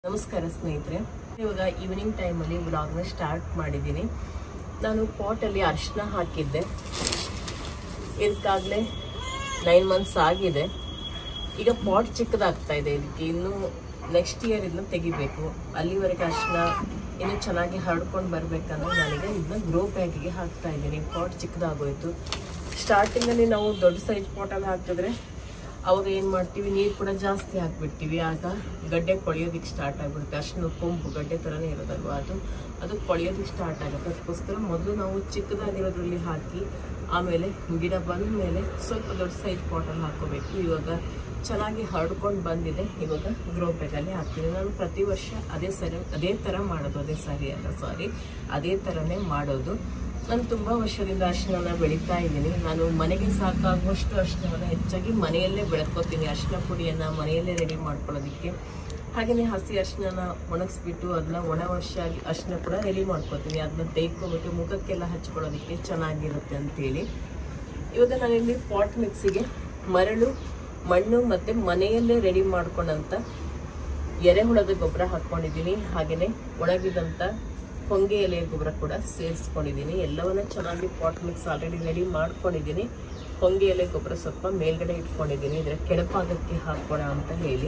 ನಮಸ್ಕಾರ ಸ್ನೇಹಿತರೆ ಇವಾಗ ಈವ್ನಿಂಗ್ ಟೈಮಲ್ಲಿ ವ್ಲಾಗ್ನ ಸ್ಟಾರ್ಟ್ ಮಾಡಿದ್ದೀನಿ ನಾನು ಪಾಟಲ್ಲಿ ಅರಿಶಿನ ಹಾಕಿದ್ದೆ ಇದಕ್ಕಾಗಲೇ ನೈನ್ ಮಂತ್ಸ್ ಆಗಿದೆ ಈಗ ಪಾಟ್ ಚಿಕ್ಕದಾಗ್ತಾ ಇದೆ ಇದಕ್ಕೆ ಇನ್ನು ನೆಕ್ಸ್ಟ್ ಇಯರ್ ಇದನ್ನ ತೆಗಿಬೇಕು ಅಲ್ಲಿವರೆಗೆ ಅರಿಶಿನ ಇನ್ನು ಚೆನ್ನಾಗಿ ಹರಡ್ಕೊಂಡು ಬರ್ಬೇಕಂದ್ರೆ ನಾನೀಗ ಇದನ್ನ ಗ್ರೋ ಬ್ಯಾಗಿಗೆ ಹಾಕ್ತಾ ಇದ್ದೀನಿ ಪಾಟ್ ಚಿಕ್ಕದಾಗೋಯ್ತು ಸ್ಟಾರ್ಟಿಂಗಲ್ಲಿ ನಾವು ದೊಡ್ಡ ಸೈಜ್ ಪಾಟಲ್ಲಿ ಹಾಕಿದ್ರೆ ಅವಾಗ ಏನು ಮಾಡ್ತೀವಿ ನೀರು ಕೂಡ ಜಾಸ್ತಿ ಹಾಕ್ಬಿಡ್ತೀವಿ ಆಗ ಗಡ್ಡೆ ಕೊಳೆಯೋದಕ್ಕೆ ಸ್ಟಾರ್ಟ್ ಆಗಿಬಿಡುತ್ತೆ ಅಷ್ಟು ಕೊಂಬು ಗಡ್ಡೆ ಥರನೇ ಇರೋದಲ್ವ ಅದು ಅದು ಕೊಳೆಯೋದಕ್ಕೆ ಸ್ಟಾರ್ಟ್ ಆಗುತ್ತೆ ಅದಕ್ಕೋಸ್ಕರ ಮೊದಲು ನಾವು ಚಿಕ್ಕದಾಗಿರೋದ್ರಲ್ಲಿ ಹಾಕಿ ಆಮೇಲೆ ಗಿಡ ಬಂದ ಮೇಲೆ ಸ್ವಲ್ಪ ದೊಡ್ಡ ಸೈಜ್ ಪಾಟಲ್ಲಿ ಹಾಕೋಬೇಕು ಇವಾಗ ಚೆನ್ನಾಗಿ ಹರಡ್ಕೊಂಡು ಬಂದಿದೆ ಇವಾಗ ಗ್ರೋ ಬ್ಯಾಗಲ್ಲಿ ಹಾಕ್ತೀನಿ ನಾನು ಪ್ರತಿ ವರ್ಷ ಅದೇ ಸರಿ ಅದೇ ಥರ ಮಾಡೋದು ಅದೇ ಸರಿ ಅಲ್ಲ ಸಾರಿ ಅದೇ ಥರನೇ ಮಾಡೋದು ನಾನು ತುಂಬ ವರ್ಷದಿಂದ ಅರಿಶಿನ ಬೆಳೀತಾ ಇದ್ದೀನಿ ನಾನು ಮನೆಗೆ ಸಾಕಾಗುವಷ್ಟು ಅರಿಶಿನವನ್ನು ಹೆಚ್ಚಾಗಿ ಮನೆಯಲ್ಲೇ ಬೆಳ್ಕೊತೀನಿ ಅರಿಶಿನ ಪುಡಿಯನ್ನು ಮನೆಯಲ್ಲೇ ರೆಡಿ ಮಾಡ್ಕೊಳ್ಳೋದಕ್ಕೆ ಹಾಗೆಯೇ ಹಸಿ ಅರಿಶಿನ ಒಣಗಿಸ್ಬಿಟ್ಟು ಅದನ್ನ ಒಣ ವರ್ಷ ಆಗಿ ಅರಿಶಿನ ಕೂಡ ರೆಡಿ ಮಾಡ್ಕೊತೀನಿ ಅದನ್ನ ತೆಯ್ಕೊಬಿಟ್ಟು ಮುಖಕ್ಕೆಲ್ಲ ಹಚ್ಕೊಳ್ಳೋದಕ್ಕೆ ಚೆನ್ನಾಗಿರುತ್ತೆ ಅಂತೇಳಿ ಇವಾಗ ನಾನಿಲ್ಲಿ ಪಾಟ್ ಮಿಕ್ಸಿಗೆ ಮರಳು ಮಣ್ಣು ಮತ್ತು ಮನೆಯಲ್ಲೇ ರೆಡಿ ಮಾಡ್ಕೊಂಡಂಥ ಎರೆಹುಳದ ಗೊಬ್ಬರ ಹಾಕ್ಕೊಂಡಿದ್ದೀನಿ ಹಾಗೆಯೇ ಒಣಗಿದಂಥ ಹೊಂಗೆ ಎಲೆ ಗೊಬ್ಬರ ಕೂಡ ಸೇರಿಸ್ಕೊಂಡಿದ್ದೀನಿ ಎಲ್ಲವನ್ನ ಚೆನ್ನಾಗಿ ಪಾಟ್ ಮಿಕ್ಸ್ ಆಲ್ರೆಡಿ ರೆಡಿ ಮಾಡ್ಕೊಂಡಿದ್ದೀನಿ ಹೊಂಗೆ ಎಲೆ ಗೊಬ್ಬರ ಸ್ವಲ್ಪ ಮೇಲ್ಗಡೆ ಇಟ್ಕೊಂಡಿದ್ದೀನಿ ಇದರ ಕೆಳಭಾಗಕ್ಕೆ ಹಾಕೋಣ ಅಂತ ಹೇಳಿ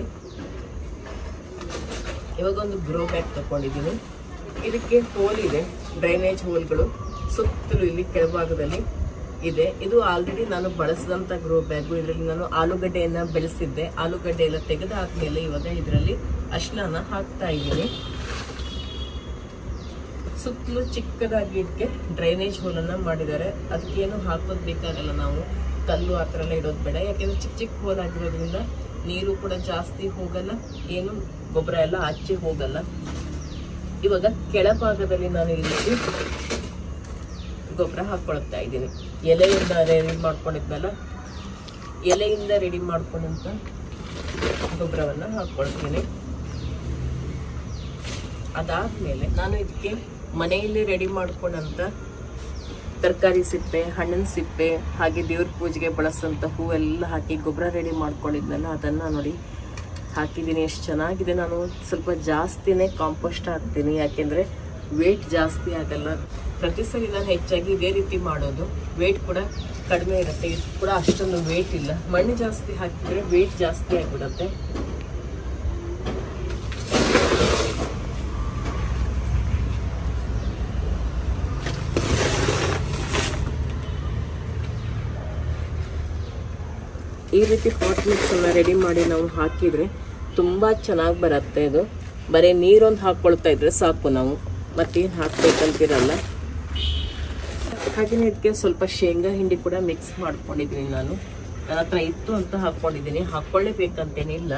ಇವಾಗ ಒಂದು ಗ್ರೋ ಬ್ಯಾಗ್ ತಗೊಂಡಿದ್ದೀನಿ ಇದಕ್ಕೆ ಹೋಲ್ ಇದೆ ಡ್ರೈನೇಜ್ ಹೋಲ್ಗಳು ಸುತ್ತಲೂ ಇಲ್ಲಿ ಕೆಳಭಾಗದಲ್ಲಿ ಇದೆ ಇದು ಆಲ್ರೆಡಿ ನಾನು ಬಳಸಿದಂಥ ಗ್ರೋ ಬ್ಯಾಗು ಇದರಲ್ಲಿ ನಾನು ಆಲೂಗಡ್ಡೆಯನ್ನ ಬೆಳೆಸಿದ್ದೆ ಆಲೂಗಡ್ಡೆ ಎಲ್ಲ ತೆಗೆದಾದ್ಮೇಲೆ ಇವಾಗ ಇದರಲ್ಲಿ ಅಶ್ಲನ ಹಾಕ್ತಾ ಇದ್ದೀನಿ ಸುತ್ತಲೂ ಚಿಕ್ಕದಾಗಿ ಇದಕ್ಕೆ ಡ್ರೈನೇಜ್ ಹೋಲನ್ನು ಮಾಡಿದ್ದಾರೆ ಅದಕ್ಕೇನು ಹಾಕೋದು ಬೇಕಾಗಲ್ಲ ನಾವು ಕಲ್ಲು ಆ ಥರ ಎಲ್ಲ ಇಡೋದು ಬೇಡ ಯಾಕೆಂದ್ರೆ ಚಿಕ್ಕ ಚಿಕ್ಕ ಹೋಲ್ ಆಗಿರೋದ್ರಿಂದ ನೀರು ಕೂಡ ಜಾಸ್ತಿ ಹೋಗಲ್ಲ ಏನು ಗೊಬ್ಬರ ಎಲ್ಲ ಆಚೆ ಹೋಗಲ್ಲ ಇವಾಗ ಕೆಳಭಾಗದಲ್ಲಿ ನಾನು ಇಲ್ಲಿ ಗೊಬ್ಬರ ಹಾಕೊಳ್ತಾ ಇದ್ದೀನಿ ಎಲೆಯಿಂದ ರೆಡಿ ಮಾಡ್ಕೊಂಡಿದ್ನಲ್ಲ ಎಲೆಯಿಂದ ರೆಡಿ ಮಾಡ್ಕೊಂಡಂತ ಗೊಬ್ಬರವನ್ನು ಹಾಕ್ಕೊಳ್ತೀನಿ ಅದಾದ್ಮೇಲೆ ನಾನು ಇದಕ್ಕೆ ಮನೆಯಲ್ಲಿ ರೆಡಿ ಮಾಡ್ಕೊಂಡಂತ ತರಕಾರಿ ಸಿಪ್ಪೆ ಹಣ್ಣಿನ ಸಿಪ್ಪೆ ಹಾಗೆ ದೇವ್ರ ಪೂಜೆಗೆ ಬಳಸೋಂಥ ಹೂವೆಲ್ಲ ಹಾಕಿ ಗೊಬ್ಬರ ರೆಡಿ ಮಾಡ್ಕೊಂಡಿದ್ನಲ್ಲ ಅದನ್ನು ನೋಡಿ ಹಾಕಿದ್ದೀನಿ ಎಷ್ಟು ಚೆನ್ನಾಗಿದೆ ನಾನು ಸ್ವಲ್ಪ ಜಾಸ್ತಿನೇ ಕಾಂಪೋಸ್ಟ್ ಹಾಕ್ತೀನಿ ಯಾಕೆಂದರೆ ವೇಟ್ ಜಾಸ್ತಿ ಆಗಲ್ಲ ಪ್ರತಿ ಸರಿ ನಾನು ಹೆಚ್ಚಾಗಿ ಇದೇ ರೀತಿ ಮಾಡೋದು ವೇಟ್ ಕೂಡ ಕಡಿಮೆ ಇರುತ್ತೆ ಇದು ಕೂಡ ಅಷ್ಟೊಂದು ವೇಟ್ ಇಲ್ಲ ಮಣ್ಣು ಜಾಸ್ತಿ ಹಾಕಿದರೆ ವೇಟ್ ಜಾಸ್ತಿ ಆಗಿಬಿಡುತ್ತೆ ಈ ರೀತಿ ಹಾಟ್ ಮಿಕ್ಸನ್ನು ರೆಡಿ ಮಾಡಿ ನಾವು ಹಾಕಿದರೆ ತುಂಬ ಚೆನ್ನಾಗಿ ಬರುತ್ತೆ ಇದು ಬರೀ ನೀರೊಂದು ಹಾಕ್ಕೊಳ್ತಾ ಇದ್ರೆ ಸಾಕು ನಾವು ಮತ್ತೇನು ಹಾಕ್ಬೇಕಂತಿರಲ್ಲ ಹಾಗೆಯೇ ಇದಕ್ಕೆ ಸ್ವಲ್ಪ ಶೇಂಗಾ ಹಿಂಡಿ ಕೂಡ ಮಿಕ್ಸ್ ಮಾಡ್ಕೊಂಡಿದ್ದೀನಿ ನಾನು ನನ್ನ ಹತ್ರ ಇತ್ತು ಅಂತ ಹಾಕ್ಕೊಂಡಿದ್ದೀನಿ ಹಾಕ್ಕೊಳ್ಳೇಬೇಕಂತೇನಿಲ್ಲ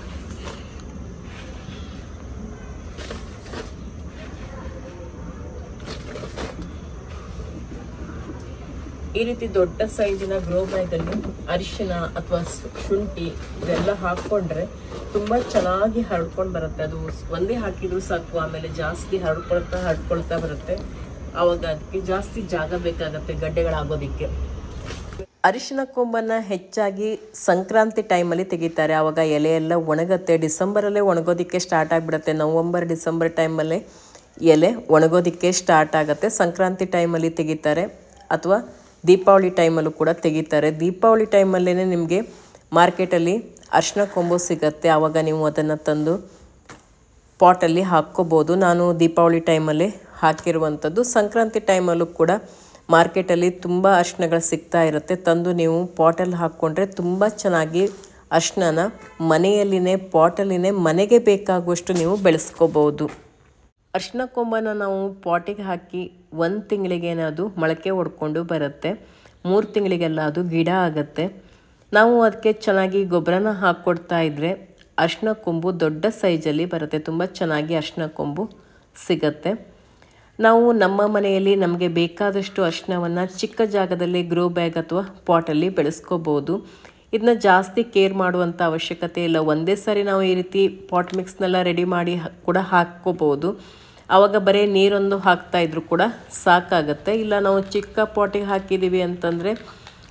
ಈ ರೀತಿ ದೊಡ್ಡ ಸೈಜಿನ ಗ್ರೋ ಬ್ಯಾಗಲ್ಲಿ ಅರಿಶಿನ ಅಥವಾ ಶುಂಠಿ ಇದೆಲ್ಲ ಹಾಕ್ಕೊಂಡ್ರೆ ತುಂಬ ಚೆನ್ನಾಗಿ ಹರಡ್ಕೊಂಡು ಬರುತ್ತೆ ಅದು ಒಂದೇ ಹಾಕಿದ್ರು ಸಾಕು ಆಮೇಲೆ ಜಾಸ್ತಿ ಹರಡ್ಕೊಳ್ತಾ ಹರಡ್ಕೊಳ್ತಾ ಬರುತ್ತೆ ಆವಾಗ ಅದಕ್ಕೆ ಜಾಸ್ತಿ ಜಾಗ ಬೇಕಾಗತ್ತೆ ಗಡ್ಡೆಗಳಾಗೋದಿಕ್ಕೆ ಅರಿಶಿನ ಕೊಂಬನ್ನು ಹೆಚ್ಚಾಗಿ ಸಂಕ್ರಾಂತಿ ಟೈಮಲ್ಲಿ ತೆಗಿತಾರೆ ಆವಾಗ ಎಲೆ ಎಲ್ಲ ಒಣಗತ್ತೆ ಡಿಸೆಂಬರಲ್ಲೇ ಒಣಗೋದಿಕ್ಕೆ ಸ್ಟಾರ್ಟ್ ಆಗಿಬಿಡುತ್ತೆ ನವಂಬರ್ ಡಿಸೆಂಬರ್ ಟೈಮಲ್ಲೇ ಎಲೆ ಒಣಗೋದಿಕ್ಕೆ ಸ್ಟಾರ್ಟ್ ಆಗುತ್ತೆ ಸಂಕ್ರಾಂತಿ ಟೈಮಲ್ಲಿ ತೆಗಿತಾರೆ ಅಥವಾ ದೀಪಾವಳಿ ಟೈಮಲ್ಲೂ ಕೂಡ ತೆಗಿತಾರೆ ದೀಪಾವಳಿ ಟೈಮಲ್ಲೇ ನಿಮಗೆ ಮಾರ್ಕೆಟಲ್ಲಿ ಅರಿಶಿನ ಕೊಂಬು ಸಿಗತ್ತೆ ಆವಾಗ ನೀವು ಅದನ್ನು ತಂದು ಪಾಟಲ್ಲಿ ಹಾಕ್ಕೋಬೋದು ನಾನು ದೀಪಾವಳಿ ಟೈಮಲ್ಲಿ ಹಾಕಿರುವಂಥದ್ದು ಸಂಕ್ರಾಂತಿ ಟೈಮಲ್ಲೂ ಕೂಡ ಮಾರ್ಕೆಟಲ್ಲಿ ತುಂಬ ಅರಿಶಿನಗಳು ಸಿಗ್ತಾ ಇರುತ್ತೆ ತಂದು ನೀವು ಪಾಟಲ್ಲಿ ಹಾಕ್ಕೊಂಡ್ರೆ ತುಂಬ ಚೆನ್ನಾಗಿ ಅರಿಶಿನ ಮನೆಯಲ್ಲಿನೇ ಪಾಟಲ್ಲಿನೇ ಮನೆಗೆ ಬೇಕಾಗುವಷ್ಟು ನೀವು ಬೆಳೆಸ್ಕೋಬೋದು ಅರಿಶಿನ ಕೊಂಬನ ನಾವು ಪಾಟಿಗೆ ಹಾಕಿ ಒಂದು ತಿಂಗಳಿಗೆ ಅದು ಮೊಳಕೆ ಹೊಡ್ಕೊಂಡು ಬರುತ್ತೆ ಮೂರು ತಿಂಗಳಿಗೆಲ್ಲ ಅದು ಗಿಡ ಆಗುತ್ತೆ ನಾವು ಅದಕ್ಕೆ ಚೆನ್ನಾಗಿ ಗೊಬ್ಬರನ ಹಾಕ್ಕೊಡ್ತಾ ಇದ್ದರೆ ಅರಿಶಿನ ಕೊಂಬು ದೊಡ್ಡ ಸೈಜಲ್ಲಿ ಬರುತ್ತೆ ತುಂಬ ಚೆನ್ನಾಗಿ ಅರಿಶಿನ ಕೊಂಬು ಸಿಗತ್ತೆ ನಾವು ನಮ್ಮ ಮನೆಯಲ್ಲಿ ನಮಗೆ ಬೇಕಾದಷ್ಟು ಅರಿಶಿನವನ್ನು ಚಿಕ್ಕ ಜಾಗದಲ್ಲಿ ಗ್ರೋ ಬ್ಯಾಗ್ ಅಥವಾ ಪಾಟಲ್ಲಿ ಬೆಳೆಸ್ಕೋಬೋದು ಇದನ್ನ ಜಾಸ್ತಿ ಕೇರ್ ಮಾಡುವಂಥ ಅವಶ್ಯಕತೆ ಇಲ್ಲ ಒಂದೇ ಸಾರಿ ನಾವು ಈ ರೀತಿ ಪಾಟ್ ಮಿಕ್ಸ್ನೆಲ್ಲ ರೆಡಿ ಮಾಡಿ ಕೂಡ ಹಾಕ್ಕೋಬೋದು ಆವಾಗ ಬರೀ ನೀರೊಂದು ಹಾಕ್ತಾ ಇದ್ರು ಕೂಡ ಸಾಕಾಗತ್ತೆ ಇಲ್ಲ ನಾವು ಚಿಕ್ಕ ಪಾಟಿಗೆ ಹಾಕಿದ್ದೀವಿ ಅಂತಂದರೆ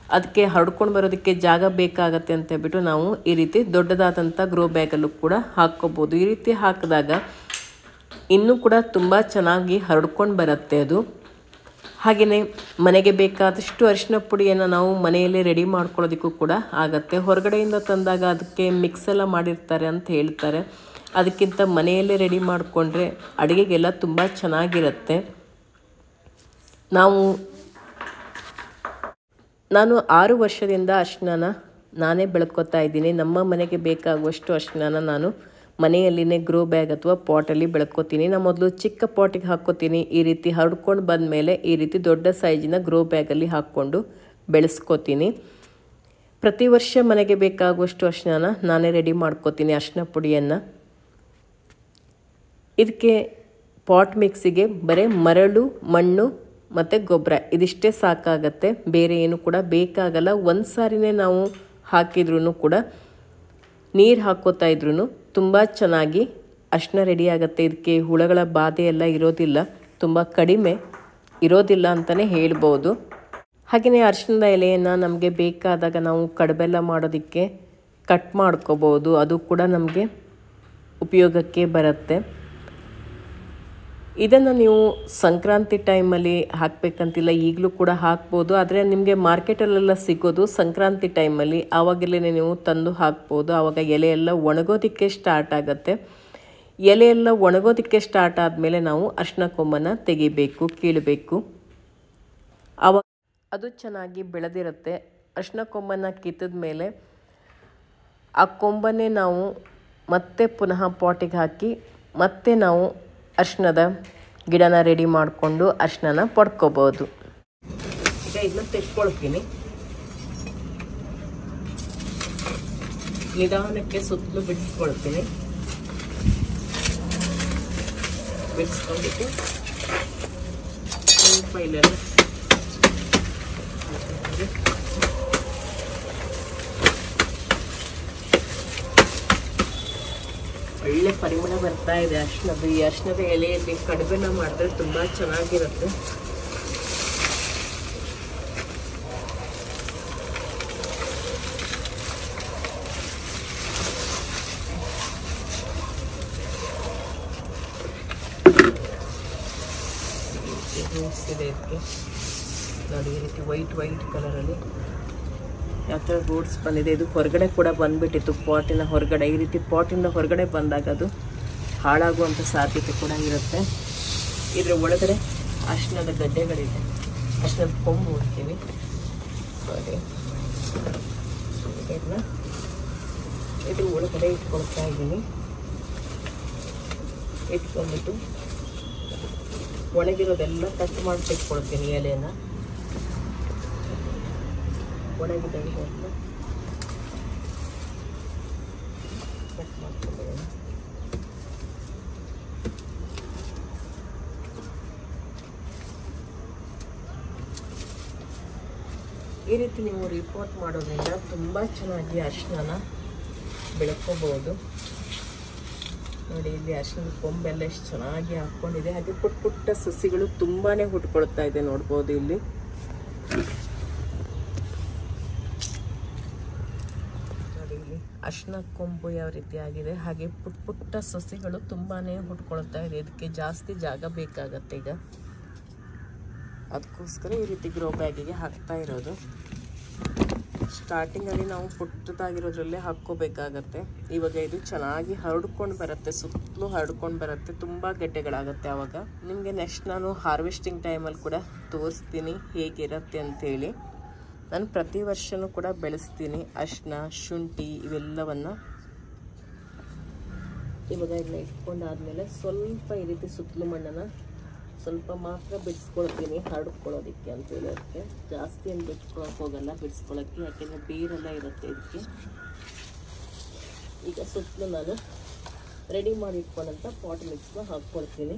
ಅದಕ್ಕೆ ಹರಡ್ಕೊಂಡು ಬರೋದಕ್ಕೆ ಜಾಗ ಬೇಕಾಗತ್ತೆ ಅಂತ ಹೇಳ್ಬಿಟ್ಟು ನಾವು ಈ ರೀತಿ ದೊಡ್ಡದಾದಂಥ ಗ್ರೋ ಬ್ಯಾಗಲ್ಲೂ ಕೂಡ ಹಾಕ್ಕೋಬೋದು ಈ ರೀತಿ ಹಾಕಿದಾಗ ಇನ್ನೂ ಕೂಡ ತುಂಬ ಚೆನ್ನಾಗಿ ಹರಡ್ಕೊಂಡು ಬರುತ್ತೆ ಅದು ಹಾಗೆಯೇ ಮನೆಗೆ ಬೇಕಾದಷ್ಟು ಅರಿಶಿನ ಪುಡಿಯನ್ನು ನಾವು ಮನೆಯಲ್ಲೇ ರೆಡಿ ಮಾಡ್ಕೊಳ್ಳೋದಕ್ಕೂ ಕೂಡ ಆಗತ್ತೆ ಹೊರಗಡೆಯಿಂದ ತಂದಾಗ ಅದಕ್ಕೆ ಮಿಕ್ಸ್ ಎಲ್ಲ ಮಾಡಿರ್ತಾರೆ ಅಂತ ಹೇಳ್ತಾರೆ ಅದಕ್ಕಿಂತ ಮನೆಯಲ್ಲೇ ರೆಡಿ ಮಾಡಿಕೊಂಡ್ರೆ ಅಡುಗೆಗೆಲ್ಲ ತುಂಬ ಚೆನ್ನಾಗಿರುತ್ತೆ ನಾವು ನಾನು ಆರು ವರ್ಷದಿಂದ ಅರಿಶಿನ ನಾನೇ ಬೆಳ್ಕೊತಾ ಇದ್ದೀನಿ ನಮ್ಮ ಮನೆಗೆ ಬೇಕಾಗುವಷ್ಟು ಅರಿಶಿನ ನಾನು ಮನೆಯಲ್ಲಿನೇ ಗ್ರೋ ಬ್ಯಾಗ್ ಅಥವಾ ಪಾಟಲ್ಲಿ ಬೆಳ್ಕೊತೀನಿ ನಾನು ಮೊದಲು ಚಿಕ್ಕ ಪಾಟಿಗೆ ಹಾಕ್ಕೋತೀನಿ ಈ ರೀತಿ ಹರಡ್ಕೊಂಡು ಬಂದಮೇಲೆ ಈ ರೀತಿ ದೊಡ್ಡ ಸೈಜಿನ ಗ್ರೋ ಬ್ಯಾಗಲ್ಲಿ ಹಾಕ್ಕೊಂಡು ಬೆಳೆಸ್ಕೋತೀನಿ ಪ್ರತಿ ವರ್ಷ ಮನೆಗೆ ಬೇಕಾಗುವಷ್ಟು ಅರಿಶಿನ ನಾನೇ ರೆಡಿ ಮಾಡ್ಕೋತೀನಿ ಅರಿಶಿನ ಪುಡಿಯನ್ನು ಇದಕ್ಕೆ ಪಾಟ್ ಮಿಕ್ಸಿಗೆ ಬರೀ ಮರಳು ಮಣ್ಣು ಮತ್ತು ಗೊಬ್ಬರ ಇದಿಷ್ಟೇ ಸಾಕಾಗತ್ತೆ ಬೇರೆ ಏನು ಕೂಡ ಬೇಕಾಗಲ್ಲ ಒಂದು ಸಾರಿನೇ ನಾವು ಹಾಕಿದ್ರೂ ಕೂಡ ನೀರು ಹಾಕೋತಾ ಇದ್ರೂ ತುಂಬ ಚೆನ್ನಾಗಿ ಅರ್ಶಿನ ರೆಡಿ ಆಗುತ್ತೆ ಇದಕ್ಕೆ ಹುಳಗಳ ಬಾಧೆ ಎಲ್ಲ ಇರೋದಿಲ್ಲ ತುಂಬ ಕಡಿಮೆ ಇರೋದಿಲ್ಲ ಅಂತಲೇ ಹೇಳ್ಬೋದು ಹಾಗೆಯೇ ಅರಿಶಿಣದ ಎಲೆಯನ್ನು ನಮಗೆ ಬೇಕಾದಾಗ ನಾವು ಕಡಬೆಲ್ಲ ಮಾಡೋದಕ್ಕೆ ಕಟ್ ಮಾಡ್ಕೋಬೋದು ಅದು ಕೂಡ ನಮಗೆ ಉಪಯೋಗಕ್ಕೆ ಬರುತ್ತೆ ಇದನ್ನು ನೀವು ಸಂಕ್ರಾಂತಿ ಟೈಮಲ್ಲಿ ಹಾಕಬೇಕಂತಿಲ್ಲ ಈಗಲೂ ಕೂಡ ಹಾಕ್ಬೋದು ಆದರೆ ನಿಮಗೆ ಮಾರ್ಕೆಟಲ್ಲೆಲ್ಲ ಸಿಗೋದು ಸಂಕ್ರಾಂತಿ ಟೈಮಲ್ಲಿ ಆವಾಗಲೇ ನೀವು ತಂದು ಹಾಕ್ಬೋದು ಆವಾಗ ಎಲೆ ಎಲ್ಲ ಒಣಗೋದಕ್ಕೆ ಸ್ಟಾರ್ಟ್ ಆಗುತ್ತೆ ಎಲೆ ಎಲ್ಲ ಒಣಗೋದಕ್ಕೆ ಸ್ಟಾರ್ಟ್ ಆದಮೇಲೆ ನಾವು ಅರ್ಶಿನ ಕೊಂಬನ್ನು ತೆಗಿಬೇಕು ಕೀಳಬೇಕು ಆವಾಗ ಅದು ಚೆನ್ನಾಗಿ ಬೆಳೆದಿರುತ್ತೆ ಅರ್ಶಿನ ಕೊಂಬನ್ನು ಕಿತ್ತಿದ ಮೇಲೆ ಆ ಕೊಂಬನ್ನೇ ನಾವು ಮತ್ತೆ ಪುನಃ ಪಾಟಿಗೆ ಹಾಕಿ ಮತ್ತೆ ನಾವು ಅರ್ಶಿನದ ಗಿಡನ ರೆಡಿ ಮಾಡಿಕೊಂಡು ಅರ್ಶಿನ ಪಡ್ಕೋಬೋದು ಈಗ ಇದನ್ನ ತೆಕ್ಕೊಳ್ತೀನಿ ನಿಧಾನಕ್ಕೆ ಸುತ್ತಲೂ ಬಿಡಿಸ್ಕೊಳ್ತೀನಿ ಬಿಡಿಸ್ಕೊಂಡ್ಬಿಟ್ಟು ಸ್ವಲ್ಪ ಇಲ್ಲೆಲ್ಲ ಒಳ್ಳೆ ಪರಿಮಳ ಬರ್ತಾ ಇದೆ ಅರ್ಶಿನದ ಈ ಅರ್ಶಿನದ ಎಲೆಯಲ್ಲಿ ಕಡುಬೆನ ಮಾಡಿದ್ರೆ ತುಂಬಾ ಚೆನ್ನಾಗಿರುತ್ತೆ ಹೂವ್ಸ್ ಇದೆ ಇದಕ್ಕೆ ನೋಡಿ ಈ ರೀತಿ ವೈಟ್ ವೈಟ್ ಕಲರಲ್ಲಿ ಯಾವ ಥರ ರೂಟ್ಸ್ ಬಂದಿದೆ ಇದು ಹೊರಗಡೆ ಕೂಡ ಬಂದ್ಬಿಟ್ಟಿತ್ತು ಪಾಟಿನ ಹೊರಗಡೆ ಈ ರೀತಿ ಪಾಟಿಂದ ಹೊರಗಡೆ ಬಂದಾಗ ಅದು ಹಾಳಾಗುವಂಥ ಸಾಧ್ಯತೆ ಕೂಡ ಇರುತ್ತೆ ಇದ್ರ ಒಳಗಡೆ ಅರ್ಶಿನದ ಗಡ್ಡೆಗಳಿದೆ ಅರ್ಶಿನದ ಕೊಂಬು ಹೋಗ್ತೀವಿ ಸಾರಿ ಇದನ್ನ ಇದ್ರ ಒಳಗಡೆ ಇಟ್ಕೊಳ್ತಾ ಇದ್ದೀನಿ ಇಟ್ಕೊಂಡ್ಬಿಟ್ಟು ಒಣಗಿರೋದೆಲ್ಲ ಕಟ್ ಮಾಡಿ ತೆಕ್ಕೊಳ್ತೀನಿ ಎಲೆನ ಒಣಗಿದೆ ಇದೆಲ್ಲ ಕಟ್ ಮಾಡ್ಕೊಂಡಿದ್ದೀನಿ ಈ ರೀತಿ ನೀವು ರಿಪೋರ್ಟ್ ಮಾಡೋದ್ರಿಂದ ತುಂಬ ಚೆನ್ನಾಗಿ ಅರ್ಶಿನ ಬೆಳ್ಕೋಬಹುದು ನೋಡಿ ಇಲ್ಲಿ ಅರ್ಶಿನದ ಕೊಂಬೆಲ್ಲ ಎಷ್ಟು ಚೆನ್ನಾಗಿ ಹಾಕ್ಕೊಂಡಿದೆ ಹಾಗೆ ಪುಟ್ಟ ಪುಟ್ಟ ಸಸಿಗಳು ತುಂಬಾನೇ ಹುಟ್ಕೊಳ್ತಾ ಇದೆ ನೋಡ್ಬೋದು ಇಲ್ಲಿ ನೋಡಿ ಇಲ್ಲಿ ಅರ್ಶಿನ ಕೊಂಬು ಯಾವ ರೀತಿ ಆಗಿದೆ ಹಾಗೆ ಪುಟ್ಟ ಪುಟ್ಟ ಸಸಿಗಳು ತುಂಬಾನೇ ಹುಟ್ಕೊಳ್ತಾ ಇದೆ ಇದಕ್ಕೆ ಜಾಸ್ತಿ ಜಾಗ ಬೇಕಾಗತ್ತೆ ಈಗ ಅದಕ್ಕೋಸ್ಕರ ಈ ರೀತಿ ಗ್ರೋ ಬ್ಯಾಗಿಗೆ ಹಾಕ್ತಾ ಇರೋದು ಸ್ಟಾರ್ಟಿಂಗಲ್ಲಿ ನಾವು ಪುಟ್ಟದಾಗಿರೋದ್ರಲ್ಲೇ ಹಾಕ್ಕೋಬೇಕಾಗತ್ತೆ ಇವಾಗ ಇದು ಚೆನ್ನಾಗಿ ಹರಡ್ಕೊಂಡು ಬರುತ್ತೆ ಸುತ್ತಲೂ ಹರಡ್ಕೊಂಡು ಬರುತ್ತೆ ತುಂಬ ಗೆಡ್ಡೆಗಳಾಗುತ್ತೆ ಆವಾಗ ನಿಮಗೆ ನೆಕ್ಸ್ಟ್ ನಾನು ಹಾರ್ವೆಸ್ಟಿಂಗ್ ಟೈಮಲ್ಲಿ ಕೂಡ ತೋರಿಸ್ತೀನಿ ಹೇಗಿರುತ್ತೆ ಅಂತೇಳಿ ನಾನು ಪ್ರತಿ ವರ್ಷವೂ ಕೂಡ ಬೆಳೆಸ್ತೀನಿ ಅರ್ಶಿನ ಶುಂಠಿ ಇವೆಲ್ಲವನ್ನು ಇವಾಗ ಇದನ್ನ ಇಟ್ಕೊಂಡಾದ್ಮೇಲೆ ಸ್ವಲ್ಪ ಈ ರೀತಿ ಸುತ್ತಲೂ ಮಣ್ಣನ್ನು ಸ್ವಲ್ಪ ಮಾತ್ರ ಬಿಡಿಸ್ಕೊಳ್ತೀನಿ ಹರಡ್ಕೊಳ್ಳೋದಕ್ಕೆ ಅಂತ ಹೇಳೋದಕ್ಕೆ ಜಾಸ್ತಿ ಏನು ಬಿಡ್ಸ್ಕೊಳಕ್ಕೆ ಹೋಗಲ್ಲ ಬಿಡಿಸ್ಕೊಳ್ಳೋಕ್ಕೆ ಯಾಕೆಂದರೆ ಬೇರೆಲ್ಲ ಇರುತ್ತೆ ಇದಕ್ಕೆ ಈಗ ಸುತ್ತಲೂ ನಾನು ರೆಡಿ ಮಾಡಿ ಇಟ್ಕೊಂಡಂಥ ಪಾಟ್ ಮಿಕ್ಸ್ನ ಹಾಕ್ಕೊಳ್ತೀನಿ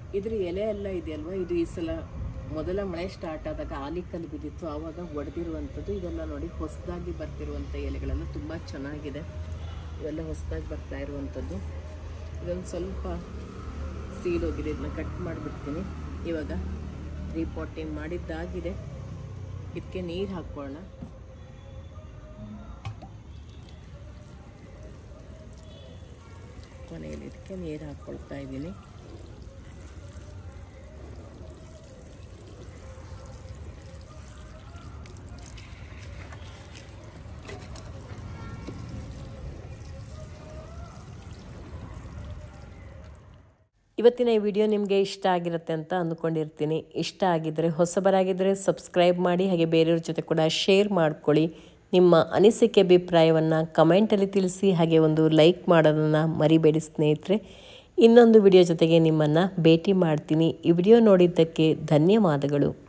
ಇದ್ರ ಎಲೆ ಎಲ್ಲ ಇದೆಯಲ್ವಾ ಇದು ಈ ಸಲ ಮೊದಲ ಮಳೆ ಸ್ಟಾರ್ಟ್ ಆದಾಗ ಆಲಿಕಲ್ಲಿ ಬಿದ್ದಿತ್ತು ಆವಾಗ ಒಡೆದಿರುವಂಥದ್ದು ಇದೆಲ್ಲ ನೋಡಿ ಹೊಸದಾಗಿ ಬರ್ತಿರುವಂಥ ಎಲೆಗಳೆಲ್ಲ ತುಂಬ ಚೆನ್ನಾಗಿದೆ ಇವೆಲ್ಲ ಹೊಸದಾಗಿ ಬರ್ತಾ ಇರುವಂಥದ್ದು ಇದೊಂದು ಸ್ವಲ್ಪ ಸೀದೋಗಿದೆ ಇದನ್ನ ಕಟ್ ಮಾಡಿಬಿಡ್ತೀನಿ ಇವಾಗ ರೀಪಾಟಿಂಗ್ ಮಾಡಿದ್ದಾಗಿದೆ ಇದಕ್ಕೆ ನೀರು ಹಾಕ್ಕೊಳ್ಳೋಣ ಕೊನೆಯಲ್ಲಿ ಇದಕ್ಕೆ ನೀರು ಹಾಕ್ಕೊಳ್ತಾ ಇದ್ದೀನಿ ಇವತ್ತಿನ ಈ ವಿಡಿಯೋ ನಿಮಗೆ ಇಷ್ಟ ಆಗಿರುತ್ತೆ ಅಂತ ಅಂದ್ಕೊಂಡಿರ್ತೀನಿ ಇಷ್ಟ ಆಗಿದ್ದರೆ ಹೊಸಬರಾಗಿದ್ದರೆ ಸಬ್ಸ್ಕ್ರೈಬ್ ಮಾಡಿ ಹಾಗೆ ಬೇರೆಯವ್ರ ಜೊತೆ ಕೂಡ ಶೇರ್ ಮಾಡ್ಕೊಳ್ಳಿ ನಿಮ್ಮ ಅನಿಸಿಕೆ ಅಭಿಪ್ರಾಯವನ್ನು ಕಮೆಂಟಲ್ಲಿ ತಿಳಿಸಿ ಹಾಗೆ ಒಂದು ಲೈಕ್ ಮಾಡೋದನ್ನು ಮರಿಬೇಡಿ ಸ್ನೇಹಿತರೆ ಇನ್ನೊಂದು ವಿಡಿಯೋ ಜೊತೆಗೆ ನಿಮ್ಮನ್ನು ಭೇಟಿ ಮಾಡ್ತೀನಿ ಈ ವಿಡಿಯೋ ನೋಡಿದ್ದಕ್ಕೆ ಧನ್ಯವಾದಗಳು